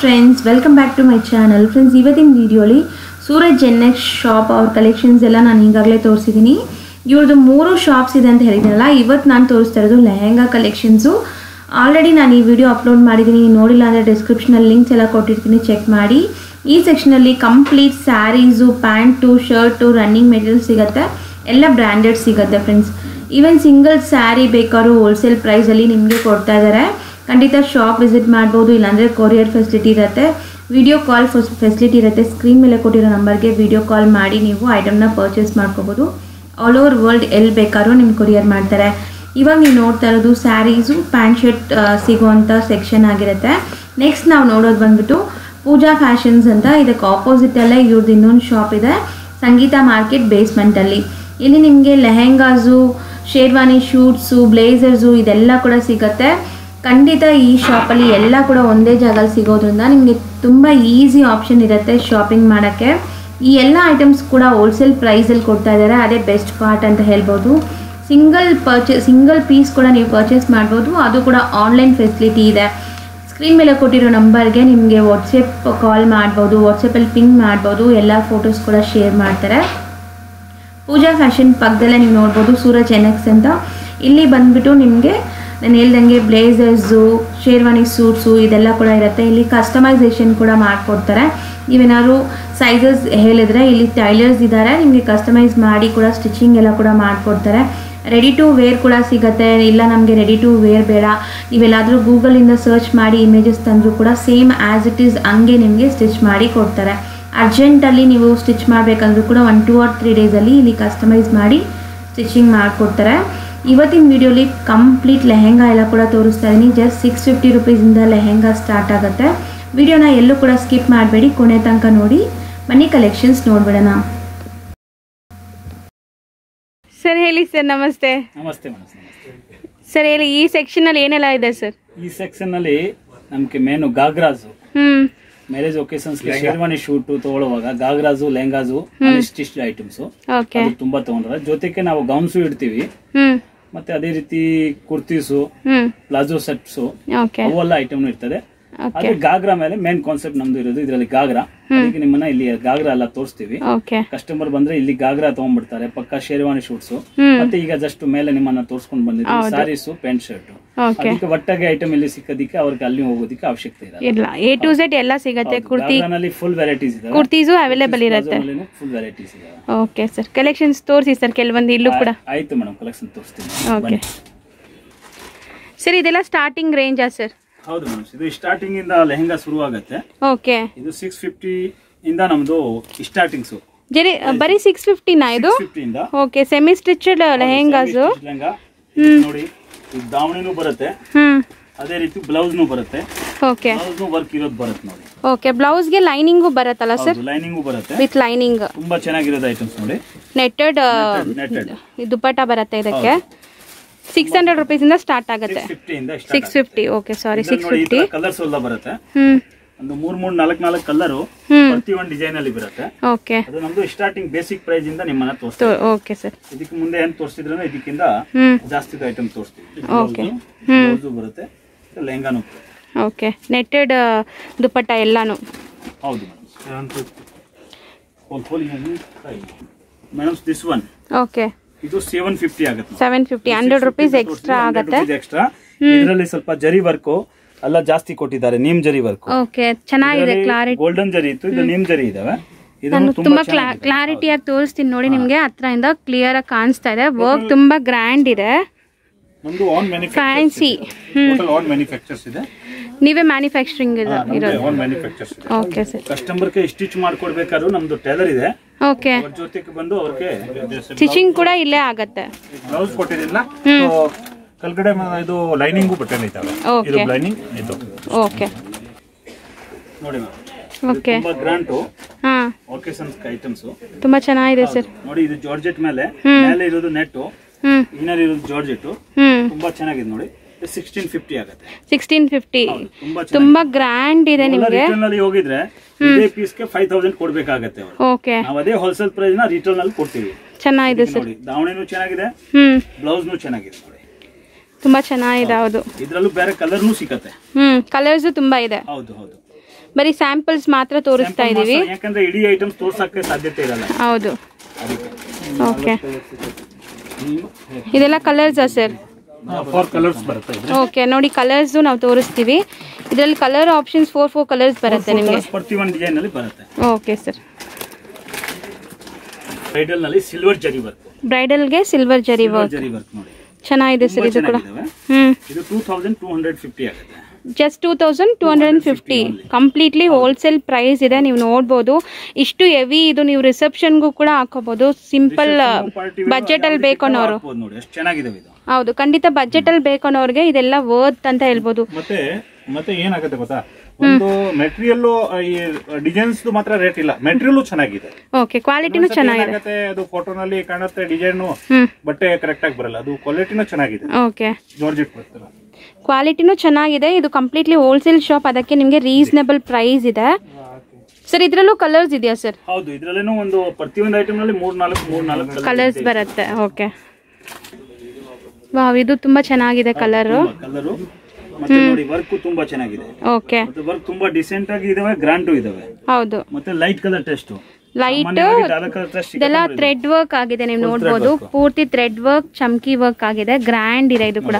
Friends welcome back to my channel friends ಇವತ್ತಿನ ವಿಡಿಯೋಲಿ Suraj Gennex shop ಅವ್ರ ಕಲೆಕ್ಷನ್ಸ್ ಎಲ್ಲ ನಾನು ಈಗಾಗಲೇ ತೋರಿಸಿದ್ದೀನಿ ಇವ್ರದ್ದು ಮೂರು ಶಾಪ್ಸ್ ಇದೆ ಅಂತ ಹೇಳಿದ್ನಲ್ಲ ಇವತ್ತು ನಾನು ತೋರಿಸ್ತಾ ಇರೋದು ಲೆಹೆಂಗಾ ಕಲೆಕ್ಷನ್ಸು ಆಲ್ರೆಡಿ ನಾನು ಈ ವಿಡಿಯೋ ಅಪ್ಲೋಡ್ ಮಾಡಿದ್ದೀನಿ ನೀವು ನೋಡಿಲ್ಲ ಅಂದರೆ ಡಿಸ್ಕ್ರಿಪ್ಷನಲ್ಲಿ ಲಿಂಕ್ಸ್ ಎಲ್ಲ ಕೊಟ್ಟಿರ್ತೀನಿ ಚೆಕ್ ಮಾಡಿ ಈ ಸೆಕ್ಷನಲ್ಲಿ complete saris pant shirt running material ಸಿಗುತ್ತೆ ಎಲ್ಲ ಬ್ರ್ಯಾಂಡೆಡ್ ಸಿಗುತ್ತೆ ಫ್ರೆಂಡ್ಸ್ ಈವನ್ ಸಿಂಗಲ್ ಸ್ಯಾರಿ ಬೇಕಾದ್ರೂ ಹೋಲ್ಸೇಲ್ ಪ್ರೈಸಲ್ಲಿ ನಿಮಗೆ ಕೊಡ್ತಾ ಇದ್ದಾರೆ ಖಂಡಿತ ಶಾಪ್ ವಿಸಿಟ್ ಮಾಡ್ಬೋದು ಇಲ್ಲಾಂದರೆ ಕೊರಿಯರ್ ಫೆಸಿಲಿಟಿ ಇರುತ್ತೆ ವಿಡಿಯೋ ಕಾಲ್ ಫೆಸಿಲಿಟಿ ಇರುತ್ತೆ ಸ್ಕ್ರೀನ್ ಮೇಲೆ ಕೊಟ್ಟಿರೋ ನಂಬರ್ಗೆ ವಿಡಿಯೋ ಕಾಲ್ ಮಾಡಿ ನೀವು ಐಟಮ್ನ ಪರ್ಚೇಸ್ ಮಾಡ್ಕೋಬೋದು ಆಲ್ ಓವರ್ ವರ್ಲ್ಡ್ ಎಲ್ಲಿ ಬೇಕಾದ್ರೂ ನಿಮ್ಗೆ ಕೊರಿಯರ್ ಮಾಡ್ತಾರೆ ಇವಾಗ ನೀವು ನೋಡ್ತಾ ಇರೋದು ಸ್ಯಾರೀಸು ಪ್ಯಾಂಟ್ ಶರ್ಟ್ ಸಿಗುವಂಥ ಸೆಕ್ಷನ್ ಆಗಿರುತ್ತೆ ನೆಕ್ಸ್ಟ್ ನಾವು ನೋಡೋದು ಬಂದ್ಬಿಟ್ಟು ಪೂಜಾ ಫ್ಯಾಷನ್ಸ್ ಅಂತ ಇದಕ್ಕೆ ಆಪೋಸಿಟಲ್ಲೇ ಇವ್ರದ್ದು ಇನ್ನೊಂದು ಶಾಪ್ ಇದೆ ಸಂಗೀತ ಮಾರ್ಕೆಟ್ ಬೇಸ್ಮೆಂಟಲ್ಲಿ ಇಲ್ಲಿ ನಿಮಗೆ ಲೆಹೆಂಗಾಸು ಶೇರ್ವಾನಿ ಶೂಟ್ಸು ಬ್ಲೇಸರ್ಸು ಇದೆಲ್ಲ ಕೂಡ ಸಿಗುತ್ತೆ ಖಂಡಿತ ಈ ಶಾಪಲ್ಲಿ ಎಲ್ಲ ಕೂಡ ಒಂದೇ ಜಾಗದಲ್ಲಿ ಸಿಗೋದ್ರಿಂದ ನಿಮಗೆ ತುಂಬ ಈಸಿ ಆಪ್ಷನ್ ಇರುತ್ತೆ ಶಾಪಿಂಗ್ ಮಾಡೋಕ್ಕೆ ಈ ಎಲ್ಲ ಐಟಮ್ಸ್ ಕೂಡ ಹೋಲ್ಸೇಲ್ ಪ್ರೈಸಲ್ಲಿ ಕೊಡ್ತಾ ಇದ್ದಾರೆ ಅದೇ ಬೆಸ್ಟ್ ಪಾರ್ಟ್ ಅಂತ ಹೇಳ್ಬೋದು ಸಿಂಗಲ್ ಪರ್ಚೇಸ್ ಸಿಂಗಲ್ ಪೀಸ್ ಕೂಡ ನೀವು ಪರ್ಚೇಸ್ ಮಾಡ್ಬೋದು ಅದು ಕೂಡ ಆನ್ಲೈನ್ ಫೆಸಿಲಿಟಿ ಇದೆ ಸ್ಕ್ರೀನ್ ಮೇಲೆ ಕೊಟ್ಟಿರೋ ನಂಬರ್ಗೆ ನಿಮಗೆ ವಾಟ್ಸಪ್ ಕಾಲ್ ಮಾಡ್ಬೋದು ವಾಟ್ಸಪ್ಪಲ್ಲಿ ಪಿಂಗ್ ಮಾಡ್ಬೋದು ಎಲ್ಲ ಫೋಟೋಸ್ ಕೂಡ ಶೇರ್ ಮಾಡ್ತಾರೆ ಪೂಜಾ ಫ್ಯಾಷನ್ ಪಕ್ಕದಲ್ಲೇ ನೀವು ನೋಡ್ಬೋದು ಸೂರಜ್ ಎನ್ಎಕ್ಸ್ ಅಂತ ಇಲ್ಲಿ ಬಂದ್ಬಿಟ್ಟು ನಿಮಗೆ ನಾನು ಹೇಳ್ದಂಗೆ ಬ್ಲೇಸರ್ಸು ಶೇರ್ವಾನಿ ಸೂಟ್ಸು ಇದೆಲ್ಲ ಕೂಡ ಇರುತ್ತೆ ಇಲ್ಲಿ ಕಸ್ಟಮೈಸೇಷನ್ ಕೂಡ ಮಾಡಿಕೊಡ್ತಾರೆ ನೀವೇನಾದ್ರು ಸೈಜಸ್ ಹೇಳಿದ್ರೆ ಇಲ್ಲಿ ಟೈಲರ್ಸ್ ಇದ್ದಾರೆ ನಿಮಗೆ ಕಸ್ಟಮೈಸ್ ಮಾಡಿ ಕೂಡ ಸ್ಟಿಚಿಂಗ್ ಎಲ್ಲ ಕೂಡ ಮಾಡಿಕೊಡ್ತಾರೆ ರೆಡಿ ಟು ವೇರ್ ಕೂಡ ಸಿಗುತ್ತೆ ಇಲ್ಲ ನಮಗೆ ರೆಡಿ ಟು ವೇರ್ ಬೇಡ ನೀವೆಲ್ಲಾದರೂ ಗೂಗಲಿಂದ ಸರ್ಚ್ ಮಾಡಿ ಇಮೇಜಸ್ ತಂದರೂ ಕೂಡ ಸೇಮ್ ಆ್ಯಸ್ ಇಟ್ ಈಸ್ ಹಂಗೆ ನಿಮಗೆ ಸ್ಟಿಚ್ ಮಾಡಿ ಕೊಡ್ತಾರೆ ಅರ್ಜೆಂಟಲ್ಲಿ ನೀವು ಸ್ಟಿಚ್ ಮಾಡಬೇಕಂದ್ರೂ ಕೂಡ ಒನ್ ಟೂ ಆರ್ ತ್ರೀ ಡೇಸಲ್ಲಿ ಇಲ್ಲಿ ಕಸ್ಟಮೈಸ್ ಮಾಡಿ ಸ್ಟಿಚಿಂಗ್ ಮಾಡಿಕೊಡ್ತಾರೆ ಇವತ್ತಿನ ವಿಡಿಯೋಲಿ ಕಂಪ್ಲೀಟ್ ಲೆಹೆಂಗಾ ಎಲ್ಲ ಕೂಡ ತೋರಿಸ್ತಾ ಇದ್ದೀನಿ ಜಸ್ಟ್ ಸಿಕ್ಸ್ ಫಿಫ್ಟಿ ರುಪೀಸಿಂದ ಲೆಹೆಂಗಾ ಸ್ಟಾರ್ಟ್ ಆಗುತ್ತೆ ವಿಡಿಯೋನ ಎಲ್ಲೂ ಕೂಡ ಸ್ಕಿಪ್ ಮಾಡಬೇಡಿ ಕೊನೆ ತನಕ ನೋಡಿ ಮನಿ ಕಲೆಕ್ಷನ್ಸ್ ನೋಡ್ಬಿಡೋಣ ಸರ್ ಹೇಳಿ ಸರ್ ನಮಸ್ತೆ ನಮಸ್ತೆ ಮೇಡಮ್ ನಮಸ್ತೆ ಸರ್ ಹೇಳಿ ಈ ಸೆಕ್ಷನಲ್ಲಿ ಏನೆಲ್ಲ ಇದೆ ಸರ್ ಈ ಸೆಕ್ಷನ್ ಅಲ್ಲಿ ನಮ್ಗೆ main ghagras hmm marriage occasions sherwani suit ತಗೊಳ್ಳುವಾಗ ghagras lehengas stitch items okay ಅದು ತುಂಬಾ ತಗೊಂಡ್ರೆ ಜೊತೆಗೆ ನಾವು ಗೌನ್ಸು ಇಡ್ತೀವಿ ಹ್ಮ್ ಮತ್ತೆ ಅದೇ ರೀತಿ kurtis hmm palazzo sets okay ಅವೆಲ್ಲ ಐಟಮ್ ಇರ್ತದೆ ಓಕೆ ಅದೇ ಗಾಗ್ರಾ ಮೇಲೆ ಮೇನ್ ಕಾನ್ಸೆಪ್ಟ್ ನಮ್ದು ಇರೋದು ಇದರಲ್ಲಿ ಗಾಗ್ರಾ ಅದಕ್ಕೆ ನಿಮ್ಮನ್ನ ಇಲ್ಲಿ ಗಾಗ್ರಾ ಎಲ್ಲ ತೋರಿಸ್ತೀವಿ ಓಕೆ ಕಸ್ಟಮರ್ ಬಂದ್ರೆ ಇಲ್ಲಿ ಗಾಗ್ರಾ ತಗೊಂಡ್ಬಿಡ್ತಾರೆ ಪಕ್ಕ ಶೇರ್ವಾನಿ ಶೂಟ್ಸ್ ಹ್ಮ್ ಮತ್ತೆ ಈಗ ಜಸ್ಟ್ ಮೇಲೆ ನಿಮ್ಮನ್ನ ತೋರ್ಸ್ಕೊಂಡ್ ಬಂದಿದ್ದೀವಿ ಸಾರೀಸು ಪ್ಯಾಂಟ್ ಶರ್ಟ್ ಓಕೆ ಅದಕ್ಕೆ ಒಟ್ಟಾಗಿ ಐಟಮ್ ಇಲ್ಲಿ ಸಿಕ್ಕೋದಿಕ್ಕೆ ಅವ್ರಿಗೆ ಅಲ್ಲಿ ಹೋಗೋದಿಕ್ಕೆ ಅವಶ್ಯಕತೆ ಇದೆ ಇಲ್ಲ ಎ ಟು ಝೆಡ್ ಎಲ್ಲ ಸಿಗತ್ತೆ ಕುರ್ತಿ ಗಾಗ್ರಾನಲ್ಲಿ ಫುಲ್ ವೆರೈಟೀಸ್ ಇದೆ ಕುರ್ತೀಸು ಅವೈಲೇಬಲ್ ಇರುತ್ತೆ ಫುಲ್ ವೆರೈಟೀಸ್ ಇದೆ ಓಕೆ ಸರ್ ಕಲೆಕ್ಷನ್ಸ್ ತೋರಿಸಿ ಸರ್ ಕೆಲವೊಂದು ಇಲ್ಲೂ ಕೂಡ ಆಯ್ತು ಮೇಡಮ್ ಕಲೆಕ್ಷನ್ ತೋರಿಸ್ತೀನಿ ಓಕೆ ಬನ್ನಿ. ಸರ್ ಇದೆಲ್ಲ ಸ್ಟಾರ್ಟಿಂಗ್ ರೇಂಜಾ ಸರ್ ಹೌದು ಮೇಡಮ್ ಇದು ಸ್ಟಾರ್ಟಿಂಗ್ ಇಂದ ಲೆಹಂಗಾ ಶುರು ಆಗುತ್ತೆ ಓಕೆ ಇದು ಸಿಕ್ಸ್ ಫಿಫ್ಟಿ ಇಂದ ನಮ್ದು ಸ್ಟಾರ್ಟಿಂಗ್ಸ್ ಜರಿ ಬರೀ ಸಿಕ್ಸ್ ಫಿಫ್ಟಿನಾ ಇದು ಫಿಫ್ಟಿ ಇಂದ okay semi stitched lehengas lehenga ಇದು ನೋಡಿ ಇದು ದಾವಣಿನೂ ಬರುತ್ತೆ ಹ್ಮ್ ಅದೇ ರೀತಿ ಬ್ಲೌಸ್ನು ಬರುತ್ತೆ ಓಕೆ ಬ್ಲೌಸ್ನು ವರ್ಕ್ ಇರೋದು ಬರುತ್ತೆ ನೋಡಿ ಓಕೆ ಬ್ಲೌಸ್ಗೆ ಲೈನಿಂಗು ಬರುತ್ತಲ್ಲ ಸರ್ ಲೈನಿಂಗು ಬರುತ್ತೆ ವಿತ್ ಲೈನಿಂಗ್ ತುಂಬಾ ಚೆನ್ನಾಗಿರೋದು ಐಟಮ್ಸ್ ನೋಡಿ ನೆಟ್ಟೆಡ್ ನೆಟೆಡ್ ದುಪ್ಪಟ್ಟ ಬರುತ್ತೆ ಇದಕ್ಕೆ ಸಿಕ್ಸ್ ಹಂಡ್ರೆಡ್ ರುಪೀಸಿಂದ ಸ್ಟಾರ್ಟ್ ಆಗುತ್ತೆ ಫಿಫ್ಟಿ ಇಂದ six fifty okay sorry six ನೋಡಿ ಈ ಫಿಫ್ಟಿ ಕಲರ್ಸ್ ಎಲ್ಲ ಬರುತ್ತೆ ಹ್ಮ್ ಒಂದು ಮೂರ್ ಮೂರ್ ನಾಲ್ಕ್ ನಾಲ್ಕು ಕಲರು ಹ್ಮ್ ಪ್ರತಿ ಒಂದು ಡಿಸೈನ್ ಅಲ್ಲಿ ಬರುತ್ತೆ ಓಕೆ ಅದು ನಮ್ದು ಸ್ಟಾರ್ಟಿಂಗ್ ಬೇಸಿಕ್ ಪ್ರೈಸ್ ಇಂದ ನಿಮ್ಮನ್ನ ತೋರಿಸ್ತೀವಿ ಓಕೆ ಸರ್ ಇದಕ್ಕೆ ಮುಂದೆ ಏನ್ ತೋರಿಸಿದ್ರೆ ಇದಕ್ಕಿಂತ ಹ್ಮ್ ಜಾಸ್ತಿ ಐಟಮ್ ತೋರಿಸ್ತೀವಿ Okay. ಬ್ಲೌಸು ಬರುತ್ತೆ ಲೆಹಂಗಾನು ಬರುತ್ತೆ ಓಕೆ ನೆಟ್ಟೆಡ್ ದುಪ್ಪಟ್ಟ ಎಲ್ಲಾನು ಹೌದು ಮೇಡಮ್ ದಿಸ್ ಒನ್ ಓಕೆ ಇದು ಸೆವೆನ್ ಫಿಫ್ಟಿ ಆಗುತ್ತೆ seven fifty hundred rupees extra ಆಗುತ್ತೆ ಎಕ್ಸ್ಟ್ರಾ ಇದರಲ್ಲಿ ಸ್ವಲ್ಪ ಜರಿ ವರ್ಕ್ ಎಲ್ಲ ಜಾಸ್ತಿ ಕೊಟ್ಟಿದ್ದಾರೆ ನೀಮ್ ಜರಿ ವರ್ಕ್ ಓಕೆ ಚೆನ್ನಾಗಿದೆ ಕ್ಲಾರಿಟಿ ಗೋಲ್ಡನ್ ಜರಿ ಇತ್ತು ಇದು ನೀಮ್ ಜರಿ ಇದಾವೆ ನಾನು ಇದನ್ನು ತುಂಬಾ ಕ್ಲಾರಿಟಿಯಾಗಿ ತೋರಿಸ್ತೀನಿ ನೋಡಿ ನಿಮಗೆ ಹತ್ರದಿಂದ ಕ್ಲಿಯರ್ ಆಗಿ ಕಾಣಿಸ್ತಾ ಇದೆ ವರ್ಕ್ ತುಂಬಾ ಗ್ರ್ಯಾಂಡ್ ಇದೆ ನಮ್ದು own fancy total own manufacturers ಇದೆ ನೀವೇ ಮ್ಯಾನುಫ್ಯಾಕ್ಚರಿಂಗ್ ಇರೋದು ಆನ್ ಮ್ಯಾನುಫ್ಯಾಕ್ಚರ್ಸ್ ಇದೆ ಓಕೆ ಸರ್ ಕಸ್ಟಮರ್ಗೆ ಸ್ಟಿಚ್ ಮಾಡ್ಕೊಡ್ಬೇಕಾದ್ರೂ ನಮ್ದು ಟೈಲರ್ ಇದೆ ಓಕೆ ಅವ್ರ ಜೊತೆಗೆ ಬಂದು ಅವ್ರಿಗೆ ಸ್ಟಿಚಿಂಗ್ ಕೂಡ ಇಲ್ಲೇ ಆಗತ್ತೆ ಬ್ಲೌಸ್ ಕೊಟ್ಟಿರಲಿಲ್ಲ ಕೆಳಗಡೆ ಮ- ಇದು ಲೈನಿಂಗು ಬಟನ್ ಇದ್ದಾವೆ ಇದು ಓಕೆ ಲೈನಿಂಗ್ ಇದು ಓಕೆ ನೋಡಿ ಮ್ಯಾಮ್ ಓಕೆ ತುಂಬಾ ಗ್ರಾಂಟು ಹಾ ಒಕೇಶನ್ಸ್ ಐಟಮ್ಸ್ ತುಂಬಾ ಚೆನ್ನಾಗಿದೆ ಸರ್ ನೋಡಿ ಇದು ಜಾರ್ಜೆಟ್ ಮೇಲೆ ಮೇಲೆ ಇರೋದು ನೆಟ್ಟು ಹ್ಮ್ ಇನ್ನರ್ ಇರೋದು ಜಾರ್ಜೆಟ್ ಹ್ಮ್ ತುಂಬಾ ಚೆನ್ನಾಗಿದೆ ನೋಡಿ ಸಿಕ್ಸ್ಟೀನ್ ಫಿಫ್ಟಿ ಆಗುತ್ತೆ ಸಿಕ್ಸ್ಟೀನ್ ಫಿಫ್ಟಿ ತುಂಬಾ ತುಂಬಾ ಗ್ರ್ಯಾಂಡ್ ಇದೆ ನಿಮಗೆ ರಿಟರ್ನ್ ಅಲ್ಲಿ ಹೋಗಿದ್ರೆ ಇದೇ ಪೀಸ್ ಗೆ ಫೈವ್ ತೌಸಂಡ್ ಕೊಡ್ಬೇಕಾಗತ್ತೆ ಅವ್ರು ಓಕೆ ನಾವು ಅದೇ ಹೋಲ್ಸೇಲ್ ಪ್ರೈಸ್ ನ ರಿಟರ್ನ್ ಅಲ್ಲಿ ಕೊಡ್ತೀವಿ ಚೆನ್ನಾಗಿದೆ ಸರ್ ನೋಡಿ ದಾವಣಿನೂ ಚೆನ್ನಾಗಿದೆ ಹ್ಮ್ ಬ್ಲೌಸ್ನು ಚೆನ್ನಾಗಿದೆ ನೋಡಿ ತುಂಬಾ ಚೆನ್ನಾಗಿದೆ ಹೌದು ಇದ್ರಲ್ಲೂ ಬೇರೆ ಕಲರ್ನು ಸಿಕ್ಕತ್ತೆ ಹ್ಮ್ ಕಲರ್ಸ್ ತುಂಬಾ ಇದೆ ಹೌದು ಹೌದು ಬರೀ ಸ್ಯಾಂಪಲ್ಸ್ ಮಾತ್ರ ತೋರಿಸ್ತಾ ಇದೀವಿ ಯಾಕಂದ್ರೆ ಇಡೀ ಐಟಮ್ಸ್ ತೋರ್ಸಕ್ಕೆ ಸಾಧ್ಯತೆ ಇರಲ್ಲ ಹೌದು ಅದಕ್ಕೆ ಓಕೆ ಇದೆಲ್ಲ ಕಲರ್ಸಾ ಸರ್ ಫೋರ್ ಕಲರ್ಸ್ ಬರುತ್ತೆ ಇದ್ರೆ ಓಕೆ ನೋಡಿ ಕಲರ್ಸು ನಾವು ತೋರಿಸ್ತೀವಿ ಇದರಲ್ಲಿ colour options four four colours ಬರುತ್ತೆ ನಿಮಗೆ ಪ್ರತಿ ಒಂದು ಡಿಸೈನ್ ಅಲ್ಲಿ ಬರುತ್ತೆ ಓಕೆ ಸರ್ ಬ್ರೈಡಲ್ ನಲ್ಲಿ ಸಿಲ್ವರ್ ಜರಿ ವರ್ಕ್ ಬ್ರೈಡಲ್ಗೆ silver zari work zari work ನೋಡಿ ಚೆನ್ನಾಗಿದೆ ಸರ್ ಇದು ಕೂಡ ಚೆನ್ನಾಗಿದಾವೆ. ಹ್ಮ್ ಇದು two thousand two hundred fifty ಆಗುತ್ತೆ just two thousand two hundred and fifty completely wholesale price ಇದೆ ನೀವು ನೋಡ್ಬೋದು ಇಷ್ಟು ಹೆವಿ ಇದು ನೀವು ರಿಸೆಪ್ಷನ್ಗೂ ಕೂಡ ಹಾಕೋಬಹುದು ಸಿಂಪಲ್ ಬಜೆಟ್ ಅಲ್ಲಿ ಬೇಕು ಅನ್ನೋರು ಹಾಕ್ಬೋದು ನೋಡಿ ಎಷ್ಟು ಚೆನ್ನಾಗಿದಾವೆ ಇದು ಹೌದು ಖಂಡಿತ ಬಜೆಟ್ ಅಲ್ಲಿ ಬೇಕು ಅನ್ನೋರ್ಗೆ ಇದೆಲ್ಲ ವರ್ತ್ ಅಂತ ಹೇಳ್ಬೋದು ಮತ್ತೆ ಮತ್ತೆ ಏನಾಗುತ್ತೆ ಗೊತ್ತಾ ಒಂದು ಮೆಟೀರಿಯಲ್ ಈ ಡಿಸೈನ್ಸ್ ಮಾತ್ರ ರೇಟ್ ಇಲ್ಲ ಮೆಟೀರಿಯಲ್ ಚೆನ್ನಾಗಿದೆ ಓಕೆ ಕ್ವಾಲಿಟಿನೂ ಚೆನ್ನಾಗಿದೆ ಏನಾಗುತ್ತೆ ಅದು ಫೋಟೋನಲ್ಲಿ ಕಾಣುತ್ತೆ ಡಿಸೈನ್ ಹ್ಮ್ ಬಟ್ಟೆ ಕರೆಕ್ಟ್ ಆಗಿ ಬರಲ್ಲ ಅದು ಕ್ವಾಲಿಟಿನೂ ಚೆನ್ನಾಗಿದೆ ಓಕೆ ಜಾರ್ಜೆಟ್ ಬರ್ತಲ್ಲ ಕ್ವಾಲಿಟಿನೂ ಚೆನ್ನಾಗಿದೆ ಇದು ಕಂಪ್ಲೀಟ್ಲಿ ಹೋಲ್ಸೇಲ್ ಶಾಪ್ ಅದಕ್ಕೆ ನಿಮಗೆ ರೀಸನಬಲ್ ಪ್ರೈಸ್ ಇದೆ ಸರ್ ಇದರಲ್ಲೂ ಕಲರ್ಸ್ ಇದೆಯಾ ಸರ್ ಹೌದು ಇದ್ರಲ್ಲೇನೋ ಒಂದು ಪ್ರತಿಯೊಂದು ಐಟಮ್ ನಲ್ಲಿ ಮೂರ್ ನಾಲ್ಕು ಮೂರ್ ನಾಲ್ಕು ಕಲರ್ಸ್ ಬರುತ್ತೆ ಓಕೆ ವಾವ್ ಇದು ತುಂಬಾ ಚೆನ್ನಾಗಿದೆ ಕಲರು ಕಲರು ಮತ್ತೆ ನೋಡಿ ವರ್ಕ್ ತುಂಬಾ ಚೆನ್ನಾಗಿದೆ ಓಕೆ ಮತ್ತೆ ವರ್ಕ್ ತುಂಬಾ ಡಿಸೆಂಟ್ ಆಗಿ ಇದಾವೆ ಗ್ರಾಂಟು ಇದಾವೆ ಹೌದು ಮತ್ತೆ light colour test light dark colour test ಇದೆಲ್ಲ ಥ್ರೆಡ್ ವರ್ಕ್ ಆಗಿದೆ ನೀವು ನೋಡ್ಬೋದು ಪೂರ್ತಿ ಥ್ರೆಡ್ ವರ್ಕ್ ಚಮ್ಕಿ ವರ್ಕ್ ಆಗಿದೆ ಗ್ರ್ಯಾಂಡ್ ಇದೆ ಇದು ಕೂಡ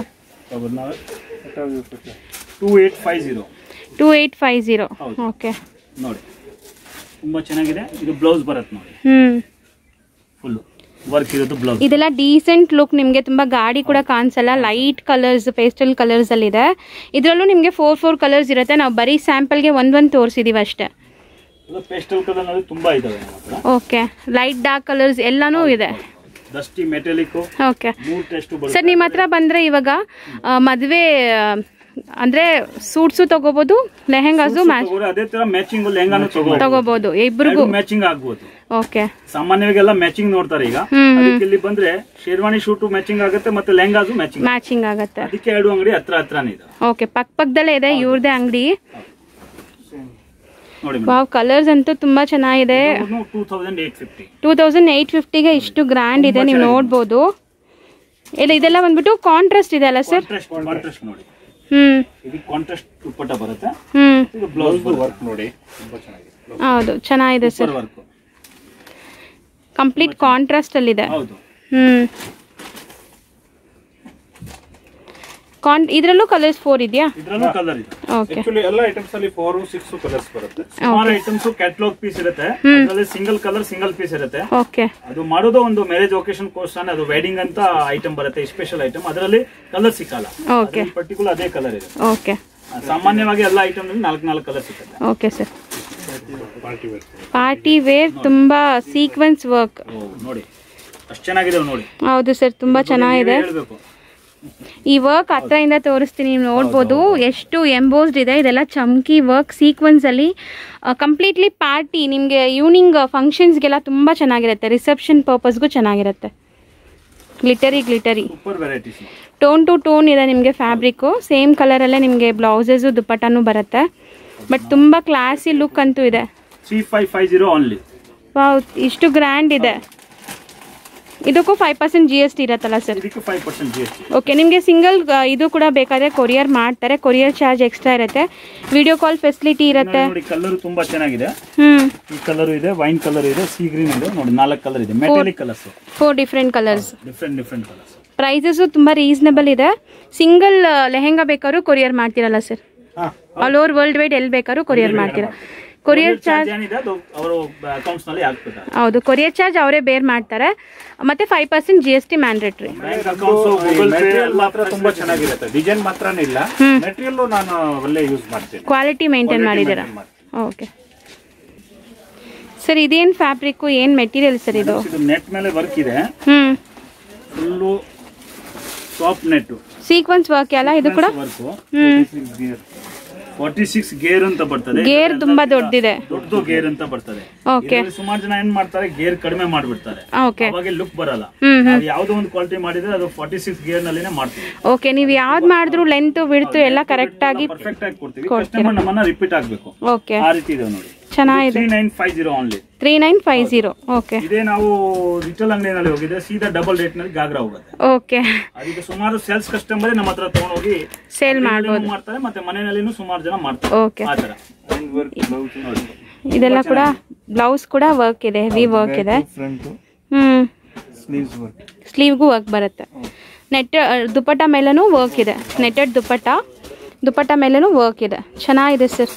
two eight five zero two eight five zero ಹೌದು. ಓಕೆ ನೋಡಿ ತುಂಬಾ ಚೆನ್ನಾಗಿದೆ ಇದು ಬ್ಲೌಸ್ ಬರುತ್ತೆ ನೋಡಿ ಹ್ಮ್ ಫುಲ್ ವರ್ಕ್ ಇರೋದು ಬ್ಲೌಸ್ ಇದೆಲ್ಲ ಡೀಸೆಂಟ್ ಲುಕ್ ನಿಮಗೆ ತುಂಬಾ ಗಾಡಿ ಕೂಡ ಕಾಣಿಸಲ್ಲ ಲೈಟ್ ಕಲರ್ಸ್ ಪೇಸ್ಟಲ್ ಕಲರ್ಸ್ ಅಲ್ಲಿ ಇದೆ ಇದರಲ್ಲೂ ನಿಮಗೆ ಫೋರ್ ಫೋರ್ ಕಲರ್ಸ್ ಇರುತ್ತೆ ನಾವು ಬರೀ ಸ್ಯಾಂಪಲ್ಗೆ ಒಂದೊಂದು ತೋರಿಸಿದೀವಿ ಅಷ್ಟೇ ಪೇಸ್ಟಲ್ ಕಲರ್ ನಲ್ಲಿ ತುಂಬಾ ಇದಾವೆ ನಮ್ಮ ಹತ್ರ ಓಕೆ ಲೈಟ್ ಡಾರ್ಕ್ ಕಲರ್ಸ್ ಎಲ್ಲಾನು ಇದೆ dusty metallic okay more test sir ನಿಮ್ಮ ಹತ್ರ ಬಂದ್ರೆ ಇವಾಗ ಆ, ಮದ್ವೆ ಆ, ಅಂದ್ರೆ ಸೂಟ್ಸು ತಗೋಬಹುದು ಲೆಹೆಂಗಾಸು ಮ್ಯಾಚ್ ಅದೇ ತರ ಮ್ಯಾಚಿಂಗ್ ಲೆಹಂಗಾನು ತಗೋ ತಗೋಬಹುದು ಇಬ್ರಿಗೂ ಮ್ಯಾಚಿಂಗ್ ಆಗ್ಬೋದು ಓಕೆ ಸಾಮಾನ್ಯವಾಗೆಲ್ಲ ಮ್ಯಾಚಿಂಗ್ ನೋಡ್ತಾರೆ ಈಗ ಹ್ಮ್, ಅದಕ್ಕೆ ಇಲ್ಲಿ ಬಂದ್ರೆ ಶೇರ್ವಾಣಿ ಶೂಟು ಮ್ಯಾಚಿಂಗ್ ಆಗುತ್ತೆ ಮತ್ತೆ ಲೆಹಂಗಾಸು ಮ್ಯಾಚಿಂಗ್ ಮ್ಯಾಚಿಂಗ್ ಆಗತ್ತೆ ಅದಕ್ಕೆ ಎರಡು ಅಂಗಡಿ ಹತ್ರ ಹತ್ರನೇ ಇದೆ ಓಕೆ ಪಕ್ಕ ಪಕ್ಕದಲ್ಲೇ ಇದೆ ಇವ್ರದೇ ಅಂಗಡಿ ನೋಡಿ ವಾವ್ ಕಲರ್ಸ್ ಅಂತೂ ತುಂಬಾ ಚೆನ್ನಾಗಿದೆ two thousand eight fifty two thousand eight ಫಿಫ್ಟಿಗೆ ಇಷ್ಟು ಗ್ರ್ಯಾಂಡ್ ಇದೆ ನೀವು ನೋಡ್ಬೋದು ಇಲ್ಲ ಇದೆಲ್ಲ ಬಂದ್ಬಿಟ್ಟು ಕಾಂಟ್ರಾಸ್ಟ್ ಇದೆ ಅಲ್ಲ ಸರ್ ಕಾಂಟ್ರಾಸ್ಟ್ ಕಾಂಟ್ರಾಸ್ಟ್ ನೋಡಿ ಹ್ಮ್ ಇದಕ್ಕೆ ಕಾಂಟ್ರಾಸ್ಟ್ ದುಪ್ಪಟ್ಟ ಬರುತ್ತೆ ಹ್ಮ್ ಇದು ಬ್ಲೌಸ್ ವರ್ಕ್ ನೋಡಿ ತುಂಬಾ ಚೆನ್ನಾಗಿದೆ ಹೌದು ಚೆನ್ನಾಗಿದೆ ಸರ್ ವರ್ಕ್ ಕಂಪ್ಲೀಟ್ ಕಾಂಟ್ರಾಸ್ಟ್ ಅಲ್ಲಿದೆ ಹೌದು ಹ್ಮ್ ಕಾನ್ ಇದರಲ್ಲೂ ಕಲರ್ಸ್ ಫೋರ್ ಇದೆಯಾ ಇದ್ರಲ್ಲೂ ಕಲರ್ ಇದೆ ಓಕೆ ಆಕ್ಚುಲಿ ಎಲ್ಲ ಐಟಮ್ಸ್ ಅಲ್ಲಿ ಫೋರ್ ಸಿಕ್ಸ್ ಕಲರ್ಸ್ ಬರುತ್ತೆ ಸುಮಾರು ಐಟಮ್ಸ್ ಕ್ಯಾಟ್ಲಾಗ್ ಪೀಸ್ ಇರುತ್ತೆ ಅದರಲ್ಲಿ ಸಿಂಗಲ್ ಕಲರ್ ಸಿಂಗಲ್ ಪೀಸ್ ಇರುತ್ತೆ ಓಕೆ ಅದು ಮಾಡೋದು ಒಂದು ಮ್ಯಾರೇಜ್ ಒಕೇಶನ್ ಕೋರ್ಸ್ ಅದು ವೆಡ್ಡಿಂಗ್ ಅಂತ ಐಟಮ್ ಬರುತ್ತೆ ಸ್ಪೆಷಲ್ ಐಟಮ್ ಅದರಲ್ಲಿ ಕಲರ್ ಸಿಕ್ಕಲ್ಲ ಓಕೆ ಪರ್ಟಿಕ್ಯುಲರ್ ಅದೇ ಕಲರ್ ಇದೆ ಓಕೆ ಆ, ಸಾಮಾನ್ಯವಾಗಿ ಎಲ್ಲ ಐಟಮ್ ನಲ್ಲಿ ನಾಲ್ಕು ನಾಲ್ಕು ಕಲರ್ ಸಿಗುತ್ತೆ okay sir party wear party wear ತುಂಬಾ ಸೀಕ್ವೆನ್ಸ್ ವರ್ಕ್ ಓ, ನೋಡಿ ಅಷ್ಟು ಚೆನ್ನಾಗಿದೆ ನೋಡಿ ಹೌದು ಸರ್ ತುಂಬಾ ಚೆನ್ನಾಗಿದೆ ಹೇಳ್ಬೇಕು ಈ ವರ್ಕ್ ಹತ್ರದಿಂದ ತೋರಿಸ್ತೀನಿ ನೀವು ನೋಡ್ಬೋದು ಎಷ್ಟು ಎಂಬೋಸ್ಡ್ ಇದೆ ಇದೆಲ್ಲ ಚಮ್ಕಿ ವರ್ಕ್ ಸೀಕ್ವೆನ್ಸ್ ಅಲ್ಲಿ ಕಂಪ್ಲೀಟ್ಲಿ ಪಾರ್ಟಿ ನಿಮಗೆ ಈವ್ನಿಂಗ್ ಫಂಕ್ಷನ್ಸ್ಗೆಲ್ಲ ತುಂಬ ಚೆನ್ನಾಗಿರುತ್ತೆ ರಿಸೆಪ್ಷನ್ ಪರ್ಪಸ್ಗೂ ಚೆನ್ನಾಗಿರುತ್ತೆ glittery glittery super varieties tone to tone ಇದೆ ನಿಮಗೆ ಫ್ಯಾಬ್ರಿಕ್ಕು ಸೇಮ್ ಕಲರಲ್ಲೇ ನಿಮಗೆ ಬ್ಲೌಸಸ್ಸು ದುಪ್ಪಟ್ಟನೂ ಬರುತ್ತೆ ಬಟ್ ತುಂಬ ಕ್ಲಾಸಿ ಲುಕ್ ಅಂತೂ ಇದೆ three five five zero only wow ಇಷ್ಟು ಗ್ರ್ಯಾಂಡ್ ಇದೆ ಇದಕ್ಕೂ five percent G S T ಇರತ್ತಲ್ಲ ಸರ್ ಇದಕ್ಕೆ five percent G S T okay ನಿಮಗೆ ಸಿಂಗಲ್ ಇದು ಕೂಡ ಬೇಕಾದರೆ ಕೊರಿಯರ್ ಮಾಡ್ತಾರೆ ಕೊರಿಯರ್ ಚಾರ್ಜ್ ಎಕ್ಸ್ಟ್ರಾ ಇರುತ್ತೆ ವಿಡಿಯೋ ಕಾಲ್ ಫೆಸಿಲಿಟಿ ಇರುತ್ತೆ ನೋಡಿ ಕಲರ್ ತುಂಬಾ ಚೆನ್ನಾಗಿದೆ ಹ್ಞೂ ಈ ಕಲರ್ ಇದೆ ವೈನ್ ಕಲರ್ ಇದೆ ಸಿ ಗ್ರೀನ್ ಇದೆ ನೋಡಿ ನಾಲ್ಕು ಕಲರ್ ಇದೆ metallic colours four different colours different different colours prices ತುಂಬ ರೀಸನಬಲ್ ಇದೆ ಸಿಂಗಲ್ ಲೆಹೆಂಗಾ ಬೇಕಾದ್ರೂ ಕೊರಿಯರ್ ಮಾಡ್ತೀರಲ್ಲ sir all over world wide ಎಲ್ಲಿ ಬೇಕಾದ್ರೂ ಕೊರಿಯರ್ ಮಾಡ್ತೀರಾ ಕೊರಿಯರ್ ಚಾರ್ಜ್ ಏನಿದೆ ಅದು ಅವರು ಅಕೌಂಟ್ಸ್ ನಲ್ಲಿ ಹಾಕ್ಬೇಕು ಹೌದು ಕೊರಿಯರ್ ಚಾರ್ಜ್ ಅವರೇ ಬೇರ್ ಮಾಡ್ತಾರೆ ಮತ್ತೆ five percent G S T mandatory bank accounts Google Pay material ಮಾತ್ರ ತುಂಬಾ ಚೆನ್ನಾಗಿರುತ್ತೆ ಡಿಸೈನ್ ಮಾತ್ರನೇ ಇಲ್ಲ ಮೆಟೀರಿಯಲ್ ನಾನು ಒಳ್ಳೆ ಯೂಸ್ ಮಾಡ್ತೀನಿ ಕ್ವಾಲಿಟಿ ಮೇಂಟೈನ್ ಮಾಡಿದ್ದೀರಾ ಓಕೆ ಸರ್ ಇದೇನು ಫ್ಯಾಬ್ರಿಕ್ಕು ಏನು ಮೆಟೀರಿಯಲ್ ಸರ್ ಇದು ಇದು ನೆಟ್ ಮೇಲೆ ವರ್ಕ್ ಇದೆ ಹ್ಞೂ full soft net sequins work ಅಲ್ಲ ಇದು ಕೂಡ ವರ್ಕ್ ಫಾರ್ಟಿ ಸಿಕ್ಸ್ ಗೇರ್ ಅಂತ ಬರ್ತದೆ ಗೇರ್ ತುಂಬಾ ದೊಡ್ಡದಿದೆ ದೊಡ್ಡದು ಗೇರ್ ಅಂತ ಬರ್ತದೆ ಓಕೆ ಇದ್ರಲ್ಲಿ ಸುಮಾರು ಜನ ಏನ್ ಮಾಡ್ತಾರೆ ಗೇರ್ ಕಡಿಮೆ ಮಾಡ್ಬಿಡ್ತಾರೆ ಓಕೆ ಅವಾಗ ಲುಕ್ ಬರಲ್ಲ ಹ್ಮ್ ಹ್ಮ್ ನಾವು ಯಾವ್ದೋ ಒಂದು ಕ್ವಾಲಿಟಿ ಮಾಡಿದ್ರೆ ಅದು ಫಾರ್ಟಿ ಸಿಕ್ಸ್ ಗೇರ್ ನಲ್ಲಿನೇ ಮಾಡ್ತೀವಿ ಓಕೆ ನೀವು ಯಾವ್ದು ಮಾಡಿದ್ರು ಲೆಂತ್ ಬಿಡ್ತು ಎಲ್ಲ ಕರೆಕ್ಟ್ ಆಗಿ ಪರ್ಫೆಕ್ಟ್ ಆಗಿ ಕೊಡ್ತೀವಿ ಕಸ್ಟಮರ್ ನಮ್ಮನ್ನ ರಿಪೀಟ್ ಆಗ್ಬೇಕು ಓಕೆ ಆ ರೀತಿ ಇದೆ ನೋಡಿ ಚೆನ್ನಾಗಿದೆ three nine five zero only three nine five zero okay ಇದೇ ನಾವು ರಿಟೇಲ್ ಅಂಗಡಿನಲ್ಲಿ ಹೋಗಿದ್ರೆ ಸೀದಾ ಡಬಲ್ ರೇಟ್ ನಲ್ಲಿ ಗಾಗ್ರಾ ಹೋಗುತ್ತೆ ಓಕೆ ಅದಕ್ಕೆ ಸುಮಾರು ಸೇಲ್ಸ್ ಕಸ್ಟಮರ್ ನಮ್ಮ ಹತ್ರ ತಗೊಂಡೋಗಿ ಸೇಲ್ ಮಾಡ್ಬೋದು ಮಾಡ್ತಾರೆ ಮತ್ತೆ ಮನೆಯಲ್ಲಿನೂ ಸುಮಾರು ಜನ ಮಾಡ್ತಾರೆ ಓಕೆ ಆ ತರ ನೋಡಿ ಇದೆಲ್ಲ ಕೂಡ ಬ್ಲೌಸ್ ಕೂಡ ವರ್ಕ್ ಇದೆ ಹೆವಿ ವರ್ಕ್ ಇದೆ ಫ್ರಂಟ್ ಹ್ಮ್ ಸ್ಲೀವ್ಸ್ ವರ್ಕ್ ಸ್ಲೀವ್ಗೂ ವರ್ಕ್ ಬರುತ್ತೆ ನೆಟ್ ದುಪ್ಪಟ್ಟ ಮೇಲೂ ವರ್ಕ್ ಇದೆ ನೆಟ್ಟೆಡ್ ದುಪ್ಪಟ್ಟ ದುಪ್ಪಟ್ಟ ಮೇಲೂ ವರ್ಕ್ ಇದೆ ಚೆನ್ನಾಗಿದೆ ಸರ್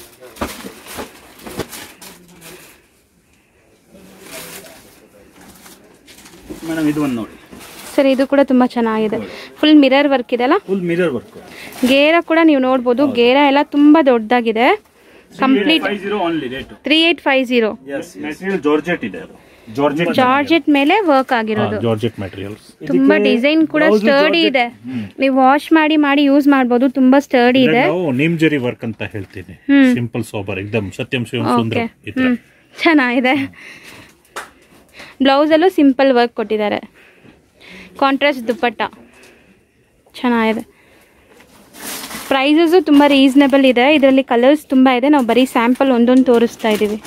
ಮೇಡಮ್ ಇದು ಒಂದು ನೋಡಿ ಸರ್ ಇದು ಕೂಡ ತುಂಬ ಚೆನ್ನಾಗಿದೆ ಫುಲ್ ಮಿರರ್ ವರ್ಕ್ ಇದೆಲ್ಲ ಫುಲ್ ಮಿರರ್ ವರ್ಕ್ ಗೇರ ಕೂಡ ನೀವು ನೋಡ್ಬೋದು ಗೇರ ಎಲ್ಲ ತುಂಬ ದೊಡ್ಡದಾಗಿದೆ complete five zero only rate three eight five zero material georgette ಇದೆ ಅದು ಜಾರ್ಜೆಟ್ ಜಾರ್ಜೆಟ್ ಮೇಲೆ ವರ್ಕ್ ಆಗಿರೋದು ಜಾರ್ಜೆಟ್ ಮೆಟೀರಿಯಲ್ಸ್ ತುಂಬಾ ಡಿಸೈನ್ ಕೂಡ ಸ್ಟರ್ಡಿ ಇದೆ ನೀವು ವಾಶ್ ಮಾಡಿ ಮಾಡಿ ಯೂಸ್ ಮಾಡ್ಬೋದು ತುಂಬಾ ಸ್ಟರ್ಡಿ ಇದೆ ನಾವು ನೀಮ್ ಜರಿ ವರ್ಕ್ ಅಂತ ಹೇಳ್ತೀನಿ ಸಿಂಪಲ್ ಸೋಬರ್ ಎಕ್ದಮ್ ಸತ್ಯಂ ಶಿವಂ ಸುಂದರ ಓಕೆ ಈ ತರ ಹ್ಮ್ ಚೆನ್ನಾಗಿದೆ ಬ್ಲೌಸಲ್ಲೂ ಸಿಂಪಲ್ ವರ್ಕ್ ಕೊಟ್ಟಿದ್ದಾರೆ ಕಾಂಟ್ರಾಸ್ಟ್ ದುಪ್ಪಟ್ಟ ಚೆನ್ನಾಗಿದೆ ಪ್ರೈಸಸ್ಸು ತುಂಬ ರೀಸನಬಲ್ ಇದೆ ಇದರಲ್ಲಿ ಕಲರ್ಸ್ ತುಂಬ ಇದೆ ನಾವು ಬರೀ ಸ್ಯಾಂಪಲ್ ಒಂದೊಂದು ತೋರಿಸ್ತಾ ಇದ್ದೀವಿ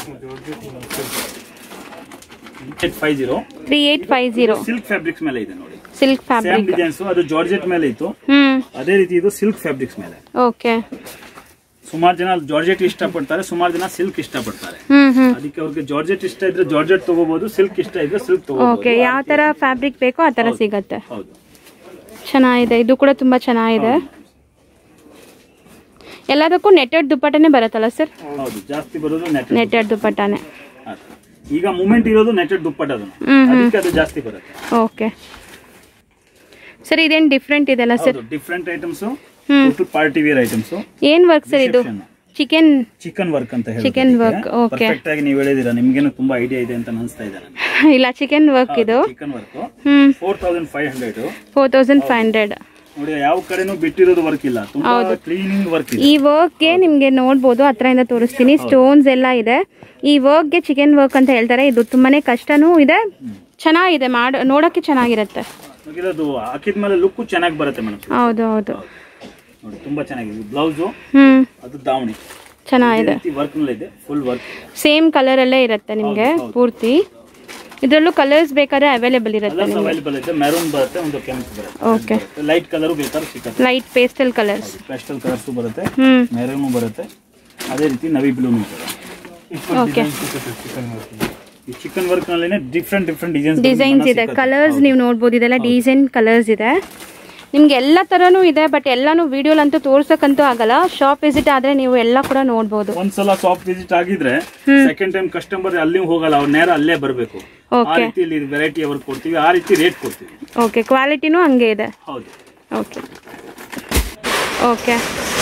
five zero three eight five zero silk fabrics ಮೇಲೆ ಇದೆ ನೋಡಿ ಸಿಲ್ಕ್ ಸೇಮ್ ಫ್ಯಾಬ್ರಿಕ್ ಡಿಸೈನ್ಸ್ ಅದು ಜಾರ್ಜೆಟ್ ಮೇಲೆ ಇತ್ತು ಹ್ಮ್ ಅದೇ ರೀತಿ ಇದು ಸಿಲ್ಕ್ ಫ್ಯಾಬ್ರಿಕ್ಸ್ ಮೇಲೆ ಓಕೆ ಸುಮಾರು ಜನ ಜಾರ್ಜೆಟ್ ಇಷ್ಟಪಡ್ತಾರೆ ಸುಮಾರು ಜನ ಸಿಲ್ಕ್ ಇಷ್ಟಪಡ್ತಾರೆ ಹ್ಮ್ ಹ್ಮ್ ಅದಕ್ಕೆ ಅವ್ರಿಗೆ ಜಾರ್ಜೆಟ್ ಇಷ್ಟ ಇದ್ರೆ ಜಾರ್ಜೆಟ್ ತಗೋಬಹುದು ಸಿಲ್ಕ್ ಇಷ್ಟ ಇದ್ರೆ ಸಿಲ್ಕ್ ಓಕೆ ತಗೋಬಹುದು ಯಾವ ಥರ ಫ್ಯಾಬ್ರಿಕ್ ಬೇಕೋ ಆ ಥರ ಸಿಗತ್ತೆ ಹೌದು ಚೆನ್ನಾಗಿದೆ ಇದು ಕೂಡ ತುಂಬ ಚೆನ್ನಾಗಿದೆ ಎಲ್ಲದಕ್ಕೂ ನೆಟ್ಟೆಡ್ ದುಪ್ಪಟ್ಟನೇ ಬರುತ್ತಲ್ಲ ಸರ್ ಹೌದು ಜಾಸ್ತಿ ಬರೋದು ನೆಟ್ ನೆಟ್ಟೆಡ್ ದುಪ್ಪಟ್ಟನೇ ಈಗ ಮೂಮೆಂಟ್ ಇರೋದು ನೆಟೆಡ್ ದುಪ್ಪಟ್ಟ ಅದನ್ನು ಹ್ಮ್ ಹ್ಮ್ ಅದಕ್ಕೆ ಅದು ಜಾಸ್ತಿ ಬರುತ್ತೆ ಓಕೆ ಸರ್ ಇದೇನು ಡಿಫ್ರೆಂಟ್ ಇದೆಲ್ಲ ಸರ್ ಹೌದು different items hmm total party wear items ಏನು ವರ್ಕ್ ಸರ್ ಇದು ಚಿಕನ್ ಚಿಕನ್ ವರ್ಕ್ ಅಂತ ಹೇಳಿ Chicken work, okay. ಪರ್ಫೆಕ್ಟ್ ಆಗಿ ನೀವು ಹೇಳಿದಿರಾ ನಿಮ್ಗೇನು ತುಂಬಾ ಐಡಿಯಾ ಇದೆ ಅಂತ ಅನಿಸ್ತಾ ಇದೆ ನನಗೆ ಇಲ್ಲ ಚಿಕನ್ ವರ್ಕ್ ಇದು chikan work hmm four thousand five hundred four thousand five hundred ನೋಡಿ ಯಾವ ಕಡೆನೂ ಬಿಟ್ಟಿರೋದು ವರ್ಕ್ ಇಲ್ಲ ತುಂಬಾ ಕ್ಲೀನಿಂಗ್ ವರ್ಕ್ ಇದೆ ಈ ವರ್ಕ್ಗೆ ನಿಮಗೆ ನೋಡ್ಬೋದು ಹತ್ರದಿಂದ ತೋರಿಸ್ತೀನಿ ಸ್ಟೋನ್ಸ್ ಎಲ್ಲ ಇದೆ ಈ ವರ್ಕ್ಗೆ ಚಿಕನ್ ವರ್ಕ್ ಅಂತ ಹೇಳ್ತಾರೆ ಇದು ತುಂಬಾನೇ ಕಷ್ಟನೂ ಇದೆ ಚೆನ್ನಾಗಿದೆ ಮಾಡ ನೋಡೋಕ್ಕೆ ಚೆನ್ನಾಗಿರುತ್ತೆ ಇದು ಹಾಕಿದ್ಮೇಲೆ ಲುಕ್ ಚೆನ್ನಾಗಿ ಬರುತ್ತೆ ಮೇಡಮ್ ಹೌದು ಹೌದು ನೋಡಿ ತುಂಬಾ ಚೆನ್ನಾಗಿದೆ ಬ್ಲೌಸು ಹ್ಮ್ ಅದು ದಾವಣಿ ಚೆನ್ನಾಗಿದೆ ವರ್ಕ್ ನಲ್ಲಿ ಇದೆ ಫುಲ್ ವರ್ಕ್ ಸೇಮ್ ಕಲರ್ ಅಲ್ಲೇ ಇರುತ್ತೆ ನಿಮಗೆ ಪೂರ್ತಿ ಇದರಲ್ಲೂ ಕಲರ್ಸ್ ಬೇಕಾದ್ರೆ ಅವೈಲೇಬಲ್ ಇರುತ್ತೆ ಕಲರ್ಸ್ ಅವೈಲೇಬಲ್ ಇದೆ ಮೆರೂನ್ ಬರುತ್ತೆ ಒಂದು ಕೆಂಪು ಬರುತ್ತೆ ಓಕೆ ಲೈಟ್ ಕಲರ್ ಬೇಕಾದ್ರೆ ಸಿಗುತ್ತೆ light pastel colours pastel colours ಬರುತ್ತೆ ಹ್ಮ್ ಮೆರೂನು ಬರುತ್ತೆ ಅದೇ ರೀತಿ ನವಿ ಬ್ಲೂನು ಇದೆ ಓಕೆ ಈ ಚಿಕನ್ ವರ್ಕ್ ನಲ್ಲಿ ಡಿಫ್ರೆಂಟ್ ಡಿಫ್ರೆಂಟ್ ಡಿಸೈನ್ಸ್ ಡಿಸೈನ್ಸ್ ಇದೆ ಕಲರ್ಸ್ ನೀವು ನೋಡ್ಬೋದು ಇದೆಲ್ಲ ಡಿಸೈನ್ ಕಲರ್ಸ್ ಇದೆ ನಿಮ್ಗೆ ಎಲ್ಲ ಥರನೂ ಇದೆ ಬಟ್ ಎಲ್ಲಾನು ವಿಡಿಯೋಲಂತೂ ತೋರ್ಸಕ್ಕಂತೂ ಆಗಲ್ಲ ಶಾಪ್ ವಿಸಿಟ್ ಆದರೆ ನೀವು ಎಲ್ಲ ಕೂಡ ನೋಡ್ಬೋದು ಒಂದ್ಸಲ ಶಾಪ್ ವಿಸಿಟ್ ಆಗಿದ್ರೆ ಸೆಕೆಂಡ್ ಟೈಮ್ ಕಸ್ಟಮರ್ ಅಲ್ಲಿ ಹೋಗಲ್ಲ ಅವ್ರು ನೇರ ಅಲ್ಲೇ ಬರಬೇಕು ಆ ಓಕೆ ರೀತಿ ಇಲ್ಲಿ ವೆರೈಟಿ ಅವ್ರಿಗೆ ಕೊಡ್ತೀವಿ ಆ ರೀತಿ ರೇಟ್ ಕೊಡ್ತೀವಿ ಓಕೆ ಕ್ವಾಲಿಟಿನೂ ಹಂಗೆ ಇದೆ ಹೌದು ಓಕೆ ಓಕೆ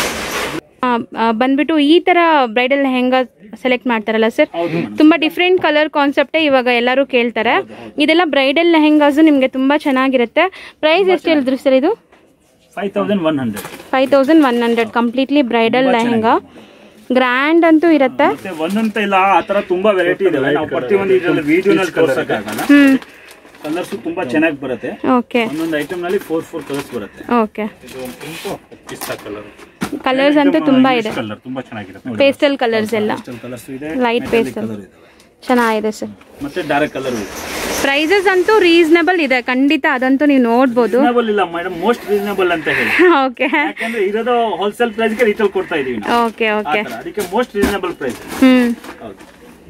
ಬಂದ್ಬಿಟ್ಟು ಈ ಥರ ಬ್ರೈಡಲ್ ಲೆಹೆಂಗಾ ಸೆಲೆಕ್ಟ್ ಮಾಡ್ತಾರಲ್ಲ ಸರ್ ಹೌದು ಮೇಡಮ್ ತುಂಬ ಡಿಫ್ರೆಂಟ್ ಕಲರ್ ಕಾನ್ಸೆಪ್ಟೇ ಇವಾಗ ಎಲ್ಲರೂ ಕೇಳ್ತಾರೆ ಇದೆಲ್ಲ ಬ್ರೈಡಲ್ ಲೆಹೆಂಗಾಸು ನಿಮಗೆ ತುಂಬ ಚೆನ್ನಾಗಿರುತ್ತೆ ಪ್ರೈಸ್ ಎಷ್ಟು ಹೇಳಿದ್ರು ಸರ್ ಇದು five thousand one hundred five thousand one hundred completely bridal lehenga grand ಅಂತೂ ಇರುತ್ತೆ ಮತ್ತೆ ಒಂದಂತ ಇಲ್ಲ ಆ ತರ ತುಂಬಾ ವೆರೈಟಿ ಇದಾವೆ ನಾವು ಪ್ರತಿಯೊಂದು ಇದರಲ್ಲಿ ವಿಡಿಯೋನಲ್ಲಿ ತೋರ್ಸಕ್ಕಾಗಲ್ಲ ಹ್ಮ್ ಕಲರ್ಸ್ ತುಂಬಾ ಚೆನ್ನಾಗಿ ಬರುತ್ತೆ ಓಕೆ ಒಂದೊಂದು ಐಟಮ್ ನಲ್ಲಿ ಫೋರ್ ಫೋರ್ ಕಲರ್ಸ್ ಬರುತ್ತೆ ಓಕೆ ಪಿಸ್ತಾ ಕಲರ್ ಕಲರ್ಸ್ ಅಂತೂ ತುಂಬ ಇದೆ ಕಲರ್ ತುಂಬಾ ಚೆನ್ನಾಗಿರುತ್ತೆ ಪೇಸ್ಟಲ್ ಕಲರ್ಸ್ ಎಲ್ಲ ಕಲರ್ಸ್ ಇದೆ ಲೈಟ್ ಪೇಸ್ಟಲ್ ಕಲರ್ ಇದೆ ಚೆನ್ನಾಗಿದೆ ಸರ್ ಮತ್ತೆ ಡಾರ್ಕ್ ಕಲರ್ ಇದೆ ಪ್ರೈಸಸ್ ಅಂತೂ ರೀಸನಬಲ್ ಇದೆ ಖಂಡಿತ ಅದಂತೂ ನೀವು ನೋಡ್ಬೋದು ರೀಸನಬಲ್ ಇಲ್ಲ ಮೇಡಮ್ ಮೋಸ್ಟ್ ರೀಸನಬಲ್ ಅಂತ ಹೇಳಿ ಓಕೆ ಯಾಕಂದ್ರೆ ಇರೋದು ಹೋಲ್ಸೇಲ್ ಪ್ರೈಸ್ ಗೆ ರಿಟೇಲ್ ಕೊಡ್ತಾ ಇದೀವಿ ನಾವು ಓಕೆ ಆ ಓಕೆ ತರ. ಅದಕ್ಕೆ ಮೋಸ್ಟ್ ರೀಸನಬಲ್ ಪ್ರೈಸ್ ಹ್ಮ್ ಹೌದು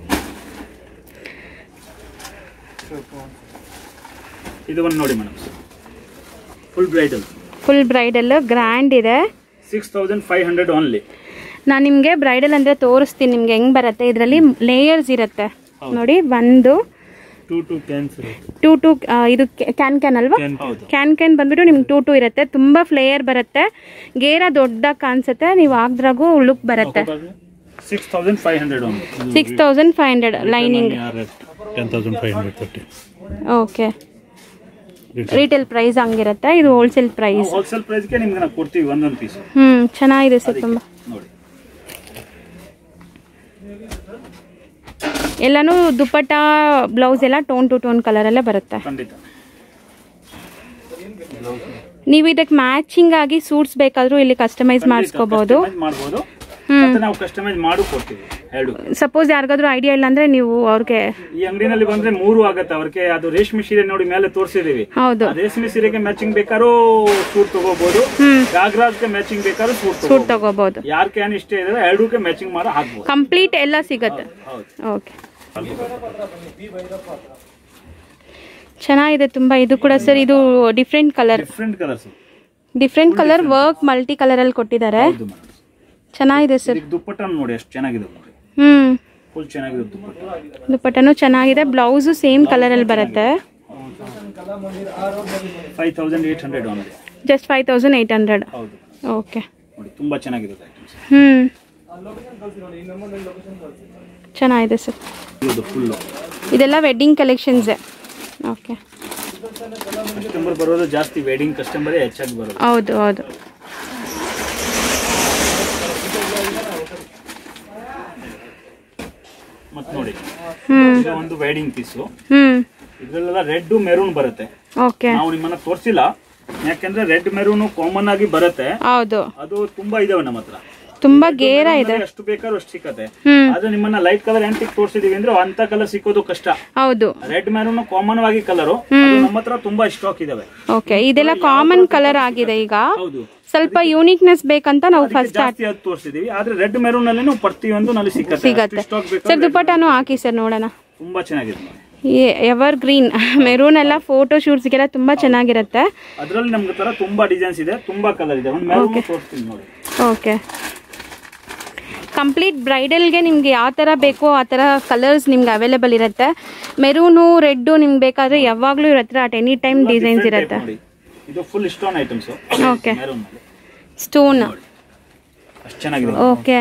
ಇದು ಒಂದು ನೋಡಿ madam full bridal full bridal grand ಇದೆ six thousand five hundred only ನಾನು ನಿಮಗೆ ಬ್ರೈಡಲ್ ಅಂದರೆ ತೋರಿಸ್ತೀನಿ ನಿಮ್ಗೆ ಹೆಂಗೆ ಬರುತ್ತೆ ಇದರಲ್ಲಿ ಲೇಯರ್ಸ್ ಇರುತ್ತೆ ನೋಡಿ ಒಂದು two two cans two two ಇದು ಕ್ಯಾನ್ ಕ್ಯಾನ್ ಅಲ್ವಾ ಹೌದು ಕ್ಯಾನ್ ಕ್ಯಾನ್ ಬಂದ್ಬಿಟ್ಟು ನಿಮ್ಗೆ ಟೂ ಟೂ ಇರುತ್ತೆ ತುಂಬ ಫ್ಲೇಯರ್ ಬರುತ್ತೆ ಗೇರ ದೊಡ್ಡದಾಗಿ ಕಾಣಿಸುತ್ತೆ ನೀವು ಹಾಕ್ದ್ರಾಗೂ ಲುಕ್ ಬರುತ್ತೆ six thousand five hundred only six thousand five hundred lining ten thousand five hundred thirty okay retail price ಹಂಗಿರುತ್ತೆ ಇದು ಹೋಲ್ಸೇಲ್ ಪ್ರೈಸ್ ಹೋಲ್ಸೇಲ್ ಪ್ರೈಸ್ಗೆ ನಿಮ್ಗೆ ನಾವು ಕೊಡ್ತೀವಿ ಒಂದೊಂದು ಪೀಸ್ ಹ್ಞೂ ಚೆನ್ನಾಗಿದೆ ಸರ್ ತುಂಬ ನೋಡಿ ಎಲ್ಲನೂ ದುಪ್ಪಟ್ಟ ಬ್ಲೌಸ್ ಎಲ್ಲ ಟೋನ್ ಟು ಟೋನ್ ಕಲರಲ್ಲೇ ಬರುತ್ತೆ ಖಂಡಿತ ನೀವು ಇದಕ್ಕೆ ಮ್ಯಾಚಿಂಗ್ ಆಗಿ ಸೂಟ್ಸ್ ಬೇಕಾದರೂ ಇಲ್ಲಿ ಕಸ್ಟಮೈಸ್ ಮಾಡಿಸ್ಕೋಬಹುದು Customize ಮಾಡ್ಬೋದು ಮತ್ತೆ ನಾವು ಕಸ್ಟಮೈಸ್ ಮಾಡು ಕೊಡ್ತೀವಿ ಎರಡು ಸಪೋಸ್ ಯಾರಿಗಾದ್ರೂ ಐಡಿಯಾ ಇಲ್ಲ ಅಂದ್ರೆ ನೀವು ಅವ್ರಿಗೆ ಈ ಅಂಗಡಿನಲ್ಲಿ ಬಂದ್ರೆ ಮೂರು ಆಗತ್ತೆ ಅವ್ರಿಗೆ ಅದು ರೇಷ್ಮೆ ಸೀರೆ ನೋಡಿ ಮೇಲೆ ತೋರಿಸಿದೀವಿ ಹೌದು ಆ ರೇಷ್ಮೆ ಸೀರೆಗೆ ಮ್ಯಾಚಿಂಗ್ ಬೇಕಾದ್ರೂ ಸೂಟ್ ತಗೋಬಹುದು ಗಾಗ್ರಾಜ್ಗೆ ಮ್ಯಾಚಿಂಗ್ ಬೇಕಾದ್ರೂ ಸೂಟ್ ಸೂಟ್ ತಗೋಬಹುದು ತಗೋಬಹುದು ಯಾರ್ಗೆ ಏನ್ ಇಷ್ಟ ಇದೆ ಎರಡಕ್ಕೆ ಮ್ಯಾಚಿಂಗ್ ಮಾಡೋ ಹಾಕ್ಬೋದು ಕಂಪ್ಲೀಟ್ ಎಲ್ಲ ಸಿಗತ್ತೆ ಹೌದು ಓಕೆ ಚೆನ್ನಾಗಿದೆ ತುಂಬಾ ಇದು ಕೂಡ ಸರ್ ಇದು different colour different colours different colour work multi colour ಅಲ್ಲಿ ಕೊಟ್ಟಿದ್ದಾರೆ ಹೌದು ಮೇಡಮ್ ಚೆನ್ನಾಗಿದೆ ಸರ್ ಇದಕ್ಕೆ ದುಪ್ಪಟ್ಟ ನೋಡಿ ಎಷ್ಟು ಚೆನ್ನಾಗಿದೆ ನೋಡಿ ಹ್ಮ್ ಫುಲ್ ಚೆನ್ನಾಗಿದೆ ದುಪ್ಪಟ್ಟ ದುಪ್ಪಟ್ಟನು ಚೆನ್ನಾಗಿದೆ ಬ್ಲೌಸು ಸೇಮ್ ಕಲರ್ ಅಲ್ಲಿ ಬರುತ್ತೆ five thousand eight hundred on just five thousand eight hundred ಹೌದು ಓಕೆ ನೋಡಿ ತುಂಬಾ ಚೆನ್ನಾಗಿದೆ ಐಟಮ್ಸ್ ಹ್ಮ್ ಚೆನ್ನಾಗಿದೆ ಸರ್ ಇದು ಫುಲ್ ಇದೆಲ್ಲ ವೆಡ್ಡಿಂಗ್ ಕಲೆಕ್ಷನ್ಸೇ ಓಕೆ ಕಸ್ಟಮರ್ ಬರೋದು ಜಾಸ್ತಿ ವೆಡ್ಡಿಂಗ್ ಕಸ್ಟಮರೇ ಹೆಚ್ಚಾಗಿ ಬರೋದು ಹೌದು ಹೌದು ಮತ್ತೆ ನೋಡಿ ಹ್ಮ್ ಇದು ಒಂದು ವೆಡ್ಡಿಂಗ್ ಪೀಸು ಹ್ಮ್ ಇದ್ರಲ್ಲೆಲ್ಲ ರೆಡ್ ಮೆರೂನ್ ಬರುತ್ತೆ ಓಕೆ ನಾವು ನಿಮ್ಮನ್ನ ತೋರಿಸಿಲ್ಲ ಯಾಕಂದ್ರೆ ರೆಡ್ ಮೆರೂನ್ ಕಾಮನ್ ಆಗಿ ಬರುತ್ತೆ ಹೌದು ಅದು ತುಂಬಾ ಇದಾವೆ ನಮ್ಮ ಹತ್ರ ತುಂಬಾ ಗೇರ ಇದೆ ಎಷ್ಟು ಬೇಕಾದ್ರೂ ಅಷ್ಟು ಸಿಕ್ಕತ್ತೆ ಹ್ಮ್ ಆದ್ರೆ ನಿಮ್ಮನ್ನ ಲೈಟ್ ಕಲರ್ ಎಂತಿಗೆ ತೋರಿಸಿದೀವಿ ಅಂದ್ರೆ ಅಂತ ಕಲರ್ ಸಿಕ್ಕೋದು ಕಷ್ಟ ಹೌದು ರೆಡ್ ಮೆರೂನ್ ಕಾಮನ್ ಆಗಿ ಕಲರು ನಮ್ಮ ಹತ್ರ ತುಂಬಾ ಸ್ಟಾಕ್ ಇದಾವೆ ಓಕೆ ಇದೆಲ್ಲ ಕಾಮನ್ ಕಲರ್ ಆಗಿದೆ ಈಗ ಹೌದು ಸ್ವಲ್ಪ ಯೂನಿಕ್ನೆಸ್ ಬೇಕಂತ ನಾವು ಅದಕ್ಕೆ ಫಸ್ಟ್ ಜಾಸ್ತಿ ಅದು ತೋರಿಸಿದೀವಿ ಆದ್ರೆ ರೆಡ್ ಮೆರೂನ್ ಅಲ್ಲಿ ಪ್ರತಿಯೊಂದು ನಲ್ಲಿ ಸಿಕ್ಕತ್ತೆ ಸಿಗತ್ತೆ ಸ್ಟಾಕ್ ಬೇಕು ಸರ್ ದುಪ್ಪಟ್ಟನು ಹಾಕಿ ಸರ್ ನೋಡೋಣ ತುಂಬಾ ಚೆನ್ನಾಗಿದೆ ನೋಡಿ ಎವರ್ ಗ್ರೀನ್ ಮೆರೂನ್ ಎಲ್ಲ ಫೋಟೋ ಶೂಟ್ಸ್ಗೆಲ್ಲ ತುಂಬಾ ಚೆನ್ನಾಗಿರುತ್ತೆ ಅದ್ರಲ್ಲಿ ನಮ್ಗೆ ತರ ತುಂಬಾ ಡಿಸೈನ್ಸ್ ಇದೆ ತುಂಬಾ ಕಲರ್ ಇದೆ ಒಂದು ಮೆರೂನ್ ತೋರಿಸ್ತೀನಿ ನೋಡಿ ಓಕೆ ಕಂಪ್ಲೀಟ್ ಬ್ರೈಡಲ್ಗೆ ನಿಮ್ಗೆ ಯಾವ ಥರ ಬೇಕೋ ಆ ಥರ ಕಲರ್ಸ್ ನಿಮ್ಗೆ ಅವೈಲೇಬಲ್ ಇರುತ್ತೆ ಮೆರೂನು ರೆಡ್ಡು ನಿಮ್ಗೆ ಬೇಕಾದ್ರೆ ಯಾವಾಗಲೂ ಇರತ್ತೆ ಅಟ್ ಎನಿ ಟೈಮ್ ಡಿಸೈನ್ಸ್ ಇರುತ್ತೆ ನೋಡಿ ಇದು full stone items okay maroon stone ಅಷ್ಟು ಚೆನ್ನಾಗಿದೆ okay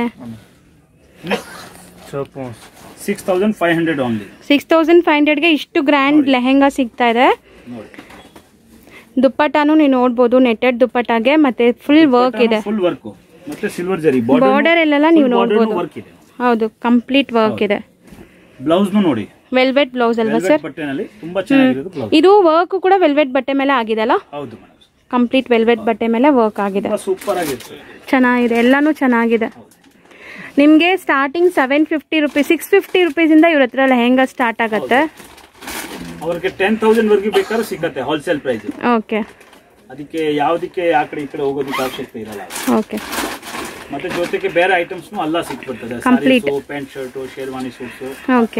six thousand five hundred only six thousand five ಹಂಡ್ರೆಡ್ಗೆ ಇಷ್ಟು ಗ್ರ್ಯಾಂಡ್ ಲೆಹೆಂಗಾ ಸಿಗ್ತಾ ಇದೆ ನೋಡಿ ದುಪ್ಪಟ್ಟಾನು ನೀವು ನೋಡ್ಬೋದು ನೆಟ್ಟೆಡ್ ದುಪ್ಪಟ್ಟಾಗೆ ಮತ್ತೆ ಫುಲ್ ವರ್ಕ್ ಇದೆ ಫುಲ್ ವರ್ಕ್ ಮತ್ತೆ ಸಿಲ್ವರ್ ಜರಿ ಬಾರ್ಡರ್ ಅಲ್ಲೆಲ್ಲ ನೀವು ನೋಡ್ಬೋದು ವರ್ಕ್ ಇದೆ ಹೌದು ಕಂಪ್ಲೀಟ್ ವರ್ಕ್ ಇದೆ ಬ್ಲೌಸ್ ನೋಡಿ ವೆಲ್ವೆಟ್ ಬ್ಲೌಸ್ ಅಲ್ವಾ ಸರ್ ಬಟ್ಟೆನಲ್ಲಿ ತುಂಬಾ ಚೆನ್ನಾಗಿರೋದು ಬ್ಲೌಸ್ ಇದು ವರ್ಕ್ ಕೂಡ ವೆಲ್ವೆಟ್ ಬಟ್ಟೆ ಮೇಲೆ ಆಗಿದೆ ಅಲ್ಲ ಹೌದು ಮೇಡಮ್ ಕಂಪ್ಲೀಟ್ ವೆಲ್ವೆಟ್ ಬಟ್ಟೆ ಮೇಲೆ ವರ್ಕ್ ಆಗಿದೆ ತುಂಬಾ ಸೂಪರ್ ಆಗಿರ್ತದೆ ಚೆನ್ನಾಗಿದೆ ಎಲ್ಲಾನು ಚೆನ್ನಾಗಿದೆ ನಿಮಗೆ starting seven fifty rupees six fifty ರುಪೀಸಿಂದ ಇವ್ರ ಹತ್ರ ಲೆಹೆಂಗಾ ಸ್ಟಾರ್ಟ್ ಆಗುತ್ತೆ ಅವ್ರಿಗೆ ಟೆನ್ ತೌಸಂಡ್ ವರ್ಗೂ ಬೇಕಾದ್ರೂ ಸಿಕ್ಕತ್ತೆ ಹೋಲ್ಸೇಲ್ ಪ್ರೈಸ್ ಓಕೆ ಅದಕ್ಕೆ ಯಾವ್ದಕ್ಕೆ ಆ ಕಡೆ ಈ ಕಡೆ ಹೋಗೋದಕ್ಕೆ ಅವಶ್ಯಕತೆ ಇರಲ್ಲ ಓಕೆ ಮತ್ತೆ ಜೊತೆಗೆ ಬೇರೆ ಐಟಮ್ಸ್ ಅಲ್ಲ ಸಿಕ್ಬಿಡ್ತದೆ Complete. Pant shirt sherwani suits okay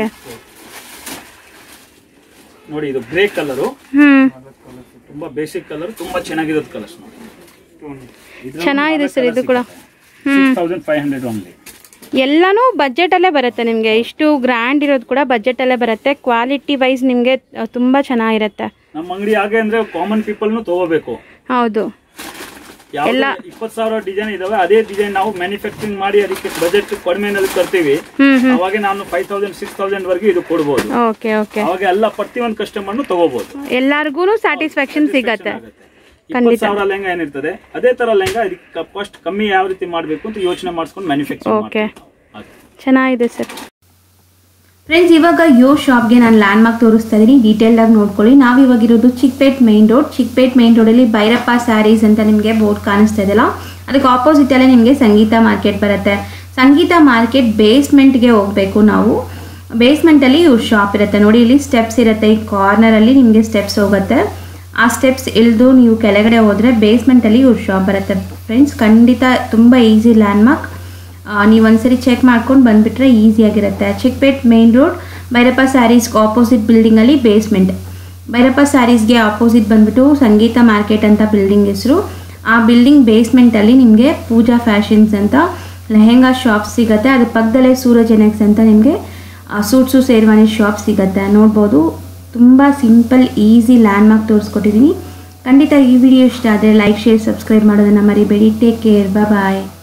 ನೋಡಿ ಇದು ಗ್ರೇ ಕಲರು ಹ್ಮ್ ತುಂಬಾ ಬೇಸಿಕ್ ಕಲರ್ ತುಂಬಾ ಚೆನ್ನಾಗಿರೋದು ಕಲರ್ಸ್ ನೋಡಿ ಚೆನ್ನಾಗಿದೆ ಸರ್ ಇದು ಕೂಡ six thousand five hundred only ಎಲ್ಲಾನು ಬಜೆಟ್ ಅಲ್ಲೇ ಬರುತ್ತೆ ನಿಮಗೆ ಇಷ್ಟು ಗ್ರ್ಯಾಂಡ್ ಇರೋದು ಕೂಡ ಬಜೆಟ್ ಅಲ್ಲೇ ಬರುತ್ತೆ ಕ್ವಾಲಿಟಿ ವೈಸ್ ನಿಮಗೆ ತುಂಬಾ ಚೆನ್ನಾಗಿರುತ್ತೆ ನಮ್ಮ ಅಂಗಡಿ ಹಾಗೆ ಅಂದ್ರೆ ಕಾಮನ್ ಪೀಪಲ್ನು ತಗೋಬೇಕು ಹೌದು ಯಾವ ಇಪ್ಪತ್ತು ಸಾವಿರ ಡಿಸೈನ್ ಇದಾವೆ ಅದೇ ಡಿಸೈನ್ ನಾವು ಮ್ಯಾನುಫ್ಯಾಕ್ಚರಿಂಗ್ ಮಾಡಿ ಅದಕ್ಕೆ ಬಜೆಟ್ ಕಡಿಮೆನಲ್ಲಿ ತರ್ತೀವಿ ಹ್ಮ್ ಹ್ಮ್ ಅವಾಗ ನಾನು ಫೈವ್ ತೌಸಂಡ್ ಸಿಕ್ಸ್ ತೌಸಂಡ್ ವರೆಗೂ ಇದು ಕೊಡ್ಬೋದು ಓಕೆ ಓಕೆ ಅವಾಗ ಎಲ್ಲ ಪ್ರತಿಯೊಂದು ಕಸ್ಟಮರ್ನು ತಗೋಬಹುದು ಎಲ್ಲಾರ್ಗು ಸ್ಯಾಟಿಸ್ಫ್ಯಾಕ್ಷನ್ ಸಿಗತ್ತೆ ಇಪ್ಪತ್ತು ಸಾವಿರ ಲೆಹಂಗ ಏನಿರ್ತದೆ ಅದೇ ತರ ಲೆಹಂಗ ಇದಕ್ಕೆ ಕಾಸ್ಟ್ ಕಮ್ಮಿ ಯಾವ ರೀತಿ ಮಾಡಬೇಕು ಅಂತ ಯೋಚನೆ ಮಾಡಿಸ್ಕೊಂಡು ಮ್ಯಾನುಫ್ಯಾಕ್ಚರ್ ಓಕೆ ಚೆನ್ನಾಗಿದೆ ಸರ್ ಫ್ರೆಂಡ್ಸ್ ಇವಾಗ ಯೋ ಶಾಪ್ಗೆ ನಾನು ಲ್ಯಾಂಡ್ ಮಾರ್ಕ್ ತೋರಿಸ್ತಾ ಇದ್ದೀನಿ ಡೀಟೇಲ್ ಆಗಿ ನೋಡ್ಕೊಳ್ಳಿ ನಾವು ಇವಾಗ ಇರೋದು Chickpet main road Chickpet main ರೋಡಲ್ಲಿ ಭೈರಪ್ಪ ಸ್ಯಾರೀಸ್ ಅಂತ ನಿಮಗೆ ಬೋರ್ಡ್ ಕಾಣಿಸ್ತಾ ಇದೆಯಲ್ಲ ಅದಕ್ಕೆ ಆಪೋಸಿಟ್ ಅಲ್ಲೇ ನಿಮಗೆ ಸಂಗೀತ ಮಾರ್ಕೆಟ್ ಬರುತ್ತೆ ಸಂಗೀತ ಮಾರ್ಕೆಟ್ ಬೇಸ್ಮೆಂಟ್ಗೆ ಹೋಗಬೇಕು ನಾವು ಬೇಸ್ಮೆಂಟಲ್ಲಿ ಇವ್ರ ಶಾಪ್ ಇರುತ್ತೆ ನೋಡಿ ಇಲ್ಲಿ ಸ್ಟೆಪ್ಸ್ ಇರುತ್ತೆ ಈ ಕಾರ್ನರಲ್ಲಿ ನಿಮಗೆ ಸ್ಟೆಪ್ಸ್ ಹೋಗುತ್ತೆ ಆ ಸ್ಟೆಪ್ಸ್ ಇಳಿದು ನೀವು ಕೆಳಗಡೆ ಹೋದರೆ ಬೇಸ್ಮೆಂಟಲ್ಲಿ ಇವ್ರ ಶಾಪ್ ಬರುತ್ತೆ ಫ್ರೆಂಡ್ಸ್ ಖಂಡಿತ ತುಂಬ ಈಸಿ ಲ್ಯಾಂಡ್ ಮಾರ್ಕ್ ನೀವು ಒಂದ್ಸರಿ ಚೆಕ್ ಮಾಡ್ಕೊಂಡು ಬಂದುಬಿಟ್ರೆ ಈಸಿಯಾಗಿರುತ್ತೆ ಚಿಕ್ಪೇಟ್ ಮೇನ್ ರೋಡ್ ಭೈರಪ್ಪ ಸ್ಯಾರೀಸ್ಗೆ ಆಪೋಸಿಟ್ ಬಿಲ್ಡಿಂಗಲ್ಲಿ ಬೇಸ್ಮೆಂಟ್ ಭೈರಪ್ಪ ಸ್ಯಾರೀಸ್ಗೆ ಆಪೋಸಿಟ್ ಬಂದ್ಬಿಟ್ಟು ಸಂಗೀತ ಮಾರ್ಕೆಟ್ ಅಂತ ಬಿಲ್ಡಿಂಗ್ ಹೆಸರು ಆ ಬಿಲ್ಡಿಂಗ್ ಬೇಸ್ಮೆಂಟಲ್ಲಿ ನಿಮಗೆ ಪೂಜಾ ಫ್ಯಾಷನ್ಸ್ ಅಂತ ಲೆಹೆಂಗಾ ಶಾಪ್ ಸಿಗುತ್ತೆ ಅದ್ರ ಪಕ್ಕದಲ್ಲೇ ಸೂರಜ್ ಎನೆಕ್ಸ್ ಅಂತ ನಿಮಗೆ ಸೂಟ್ಸು ಸೇರ್ವಾನಿ ಶಾಪ್ ಸಿಗುತ್ತೆ ನೋಡ್ಬೋದು ತುಂಬ ಸಿಂಪಲ್ ಈಸಿ ಲ್ಯಾಂಡ್ ಮಾರ್ಕ್ ತೋರಿಸ್ಕೊಟ್ಟಿದ್ದೀನಿ ಖಂಡಿತ ಈ ವಿಡಿಯೋ ಇಷ್ಟ ಆದರೆ ಲೈಕ್ ಶೇರ್ ಸಬ್ಸ್ಕ್ರೈಬ್ ಮಾಡೋದನ್ನು ಮರಿಬೇಡಿ ಟೇಕ್ ಕೇರ್ ಬಾಯ್